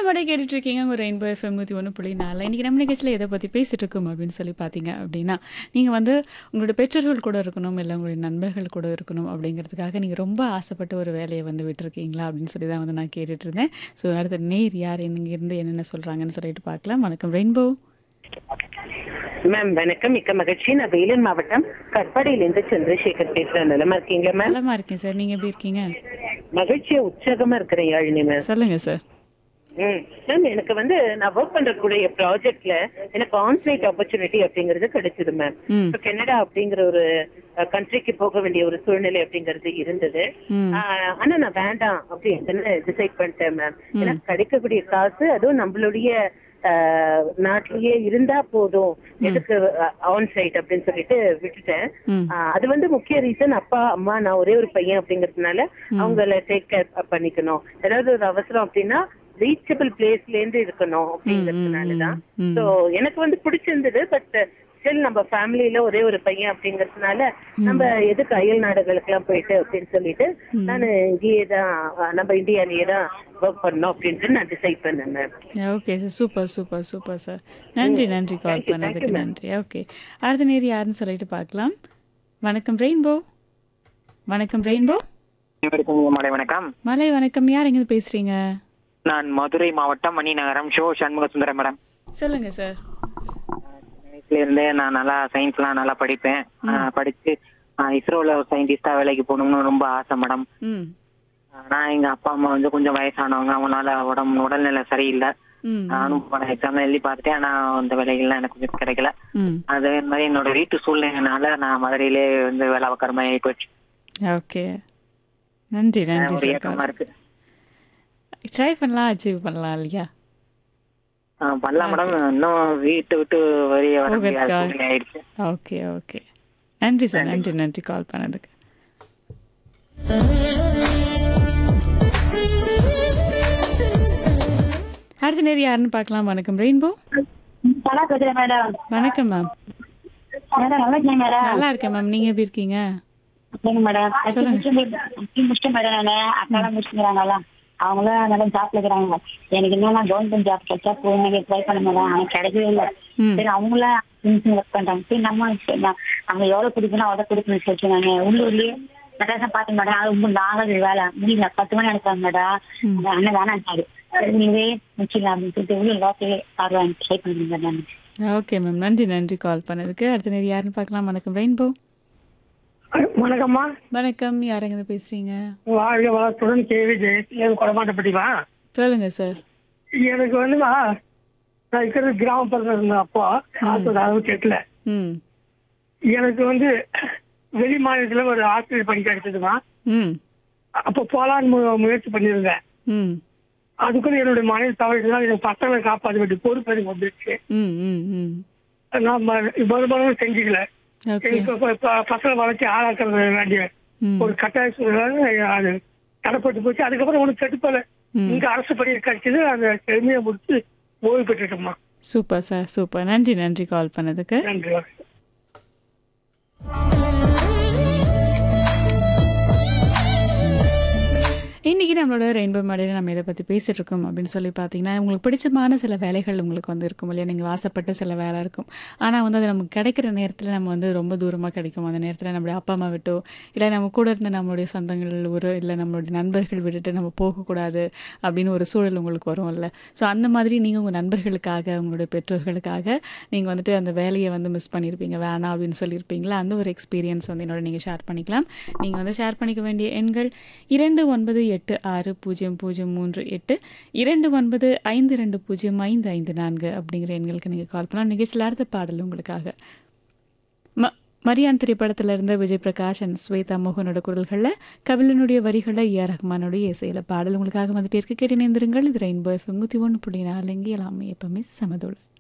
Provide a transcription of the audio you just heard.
படை கேட்டுட்டு இருக்கீங்க உங்கள் ரெயின்போ எஃப்எம் நூற்றி ஒன்று புள்ளி நாலு இன்றைக்கி நம்ம நிகழ்ச்சியில் எதை பற்றி பேசிகிட்டு இருக்கோம் அப்படின்னு சொல்லி பார்த்தீங்க அப்படின்னா நீங்கள் வந்து உங்களோட பெற்றோர்கள் கூட இருக்கணும் இல்லை உங்களுடைய நண்பர்கள் கூட இருக்கணும் அப்படிங்கிறதுக்காக நீங்கள் ரொம்ப ஆசைப்பட்ட ஒரு வேலையை வந்து விட்டுருக்கீங்களா அப்படின்னு சொல்லி தான் வந்து நான் கேட்டுட்டு இருந்தேன் ஸோ அடுத்த நேர் யார் இருந்து என்னென்ன சொல்கிறாங்கன்னு சொல்லிட்டு பார்க்கலாம் வணக்கம் ரெயின்போ மேம் வணக்கம் மிக்க மகிழ்ச்சி நான் வேலூர் மாவட்டம் கட்பாடியிலிருந்து சந்திரசேகர் பேசுறேன் நிலமா இருக்கீங்களா மேம் நலமா இருக்கேன் சார் நீங்கள் எப்படி இருக்கீங்க மகிழ்ச்சியா உற்சாகமா இருக்கிறேன் யாழினி மேம் சொல்லுங்கள் சார் ம் மேம் எனக்கு வந்து நான் ஒர்க் பண்றக்கூடிய ப்ராஜெக்ட்ல எனக்கு ஆன்சைட் ஆப்பர்ச்சுனிட்டி அப்படிங்கிறது கிடைச்சது மேம் ம் இப்போ கனடா அப்படிங்கிற ஒரு கண்ட்ரிக்கு போக வேண்டிய ஒரு சூழ்நிலை அப்படிங்கிறது இருந்தது ம் ஆஹ் ஆனா நான் வேண்டாம் அப்படின்னு டிசைட் பண்ணிட்டேன் மேம் எனக்கு கிடைக்கக்கூடிய காசு அதுவும் நம்மளுடைய ஆஹ், நாட்டிலேயே இருந்தா போதும் எதுக்கு ஆன் சைட் அப்படின்னு சொல்லிட்டு விட்டுட்டேன் ம் ஆஹ், அது வந்து முக்கிய ரீசன் அப்பா அம்மா நான் ஒரே ஒரு பையன் அப்படிங்கறதுனால அவங்கள டேக் கேர் பண்ணிக்கணும் ஏதாவது ஒரு அவசரம் அப்படின்னா ரீச்சபிள் பிளேஸ்ல இருந்து இருக்கணும் அப்படிங்கறதுனாலதான் ம் சோ எனக்கு வந்து பிடிச்சிருந்தது பட் ஸ்டில் நம்ம ஃபேமிலியில ஒரே ஒரு பையன் அப்படிங்கறதுனால நம்ம எதுக்கு அயல் நாடுகளுக்கு எல்லாம் போயிட்டு அப்படின்னு சொல்லிட்டு நான் இங்கேயே தான் அஹ், நம்ம இந்தியாலயே தான் ஒர்க் பண்ணோம் அப்படின்ட்டு நான் டிசைட் பண்ணேன் ma'am okay sir super super super sir நன்றி நன்றி கால் Thank you, பண்ணதுக்கு thank you, ma'am. நன்றி ஓகே அடுத்த நேர் யாருன்னு சொல்லிட்டு பார்க்கலாம் வணக்கம் ரெயின்போ வணக்கம் ரெயின்போ அனைவருக்கும் மாலை வணக்கம் மலை வணக்கம் யார் எங்க பேசுறீங்க நான் மதுரை மாவட்டம் மணிநகரம் ஷோ சண்முக சுந்தரம் மேடம் சொல்லுங்க சார் வயசுல இருந்தே நான் நல்லா சயின்ஸ்லாம் நல்லா படிப்பேன் ஆஹ் படிச்சு ஆஹ் இஸ்ரோல ஒரு சயின்டிஸ்டா வேலைக்கு போகணும்னு ரொம்ப ஆசை மேடம் ம் ஆனா எங்க அப்பா அம்மா வந்து கொஞ்சம் வயசானவங்க அவங்களால உடம்பு உடல்நிலை சரியில்லை ம் நானும் போன எக்ஸாம் எழுதி பார்த்துட்டேன் ஆனா அந்த வேலைகள்லாம் எனக்கு கொஞ்சம் கிடைக்கல ம் அதே மாதிரி என்னோட வீட்டு சூழ்நிலைனால நான் மதுரையிலே வந்து வேலை பார்க்குற மாதிரி ஆகி போச்சு ஓகே நன்றி நன்றி ஒரு சார் ஏக்கமா இருக்கு ட்ரை பண்ணலாம் அச்சீவ் பண்ணலாம் இல்லையா ஆஹ் பண்ணலாம் மேடம் இன்னும் வீட்டை விட்டு வெளியே வர முடியாத போகிறதுக்காக. சூழ்நிலை ஆயிடுச்சு ஓகே ஓகே நன்றி சார் நன்றி நன்றி கால் பண்ணதுக்கு அடுத்த நேர் யாருன்னு பார்க்கலாம் வணக்கம் ரெயின்போ நல்லா பேசுறேன் மேடம் வணக்கம் மேம் மேடம் நல்லா இருக்கேன் மேடம் நல்லா இருக்கேன் மேம் நீங்க எப்படி இருக்கீங்க சொல்லுங்க மேடம் முடிச்சிட்டேன் மேடம் நானு அக்காலாம் முடிச்சுக்கிறாங்கல்ல அவங்களும் நல்லா ஜாப்ல இருக்கிறாங்க எனக்கு என்னன்னா கவர்மெண்ட் ஜாப் கிடைச்சா போய் ட்ரை பண்ண மேடம் ஆனா கிடைக்கவே இல்லை ம் சரி அவங்களும் ஒர்க் பண்றாங்க சரி நம்ம சரி, நான் அவங்க எவ்வளவு கொடுக்கணும் அவ்வளவு கொடுக்கணும்னு சொல்லிட்டு நாங்க உள்ளூர்லயே மெட்ராஸா பார்த்தேன் மேடம் அது ரொம்ப நாங்கள் வேலை முடியல பத்து மணி அனுப்பாங்க மேடம் அந்த அண்ணன் வேணான்ட்டாரு சரி நீங்களே முடிச்சிடலாம் அப்படின்னு சொல்லிட்டு உள்ள லோக்கலே பார்க்கலாம் ட்ரை பண்ணுங்க மேடம் ஓகே மேம் நன்றி நன்றி கால் பண்ணதுக்கு அடுத்த நேர் யாருன்னு பார்க்கலாம் வணக்கம் ரெயின்போ வணக்கம்மா வணக்கம் யாருங்க பேசுறீங்க வாழ்க வளத்துடன் கேவி ஜெயசீலன் கொடமாட்டப்பட்டிவா சொல்லுங்க சார் எனக்கு வந்துமா நான் இருக்கிறது கிராமப்புறத்துல இருந்த அப்போ ஆயிரத்தி அறுபத்தி எட்டுல ம் எனக்கு வந்து வெளி மாநிலத்துல ஒரு ஆசிரியர் பணி கிடைச்சதுமா ம் அப்போ போலான்னு மு- முயற்சி பண்ணியிருந்தேன் ம் அதுக்குள்ள என்னுடைய மனைவி தவறிதான் எனக்கு பசங்களை காப்பாற்ற வேண்டிய பொறுப்பு எனக்கு வந்துருச்சு ம் ம் ம் நான் மறுபடியும் செஞ்சுக்கல ஓகே எனக்கு இப்ப- இப்ப பசங்களை வளர்ச்சி ஆளாக்க வேண்டிய ம் ஒரு கட்டாய சூழ்நிலை அது தடப்பட்டு போச்சு அதுக்கப்புறம் ஒன்றும் கட்டுப்பல ம். இங்க அரசு பணி கிடைச்சது அந்த எளிமையை முடிச்சு ஓய்வு பெற்றுட்டோம்மா சூப்பர் சார் சூப்பர் நன்றி நன்றி கால் பண்ணதுக்கு நன்றி வணக்கம். இன்றைக்கி நம்மளோட ரெயின்போ மேடையில் நம்ம இதை பற்றி பேசிகிட்டு இருக்கோம் அப்படின்னு சொல்லி பார்த்தீங்கன்னா உங்களுக்கு பிடிச்சமான சில வேலைகள் உங்களுக்கு வந்து இருக்கும் இல்லையா நீங்கள் ஆசைப்பட்ட சில வேலை இருக்கும் ஆனால் வந்து அது நமக்கு கிடைக்கிற நேரத்தில் நம்ம வந்து ரொம்ப தூரமாக கிடைக்கும் அந்த நேரத்தில் நம்மளுடைய அப்பா அம்மா விட்டோ இல்லை நம்ம கூட இருந்த நம்மளுடைய சொந்தங்கள் ஒரு இல்லை நம்மளுடைய நண்பர்கள் விட்டுட்டு நம்ம போகக்கூடாது அப்படின்னு ஒரு சூழல் உங்களுக்கு வரும்ல ஸோ அந்த மாதிரி நீங்கள் உங்கள் நண்பர்களுக்காக உங்களுடைய பெற்றோர்களுக்காக நீங்கள் வந்துட்டு அந்த வேலையை வந்து மிஸ் பண்ணியிருப்பீங்க வேணாம் அப்படின்னு சொல்லியிருப்பீங்களா அந்த ஒரு எக்ஸ்பீரியன்ஸ் வந்து என்னோட நீங்கள் ஷேர் பண்ணிக்கலாம் நீங்கள் வந்து ஷேர் பண்ணிக்க வேண்டிய எண்கள் இரண்டு ஒன்பது எட்டு ஆறு பூஜ்ஜியம் பூஜ்ஜியம் மூன்று எட்டு இரண்டு ஒன்பது ஐந்து ரெண்டு பூஜ்ஜியம் ஐந்து ஐந்து நான்கு அப்படிங்கிற எண்களுக்கு நீங்கள் கால் பண்ணலாம் நிகழ்ச்சியில் அடுத்த பாடல் உங்களுக்காக ம மரியான் திரைப்படத்தில் இருந்த விஜய் பிரகாஷ் அண்ட் ஸ்வேதா மோகனோட குரல்களில் கபிலனுடைய வரிகளில் ஏ ஆர் ரஹ்மானுடைய இசையில் பாடல் உங்களுக்காக வந்துட்டே இருக்கு கேட்டு நேர்ந்திருங்கள் இது ரெயின்போ எஃப்எம் நூற்றி ஒன்று புள்ளி நாலு இங்கே எல்லாமே எப்பவுமே சமதுள்ள